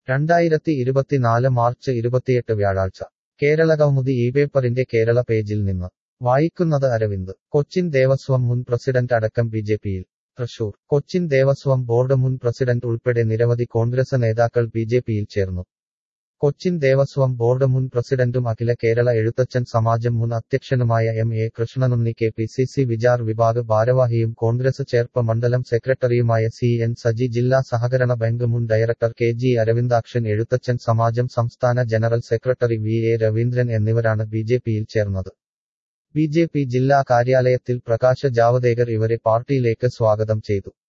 രണ്ടായിരത്തി ഇരുപത്തിനാല് മാർച്ച് ഇരുപത്തിയെട്ട് വ്യാഴാഴ്ച കേരള കൗമുദി ഈ പേപ്പറിന്റെ കേരള പേജിൽ നിന്ന് വായിക്കുന്നത് അരവിന്ദ് കൊച്ചിൻ ദേവസ്വം മുൻ പ്രസിഡന്റ് അടക്കം ബിജെപിയിൽ തൃശൂർ കൊച്ചിൻ ദേവസ്വം ബോർഡ് മുൻ പ്രസിഡന്റ് ഉൾപ്പെടെ നിരവധി കോൺഗ്രസ് നേതാക്കൾ ബിജെപിയിൽ ചേർന്നു കൊച്ചിൻ ദേവസ്വം ബോർഡ് മുൻ പ്രസിഡന്റും അഖില കേരള എഴുത്തച്ഛൻ സമാജം മുൻ അധ്യക്ഷനുമായ M A Krishnanunni K P C C Vichar Vibhag ഭാരവാഹിയും കോൺഗ്രസ് ചേർപ്പ് മണ്ഡലം സെക്രട്ടറിയുമായ സി എൻ സജി ജില്ലാ സഹകരണ ബാങ്ക് മുൻ director K G Aravindakshan Ezhuthachan Samajam സംസ്ഥാന general secretary V A Raveendran എന്നിവരാണ് ബിജെപിയിൽ ചേർന്നത് ബിജെപി ജില്ലാ കാര്യാലയത്തിൽ പ്രകാശ് ജാവദേക്കർ ഇവരെ പാർട്ടിയിലേക്ക് സ്വാഗതം ചെയ്തു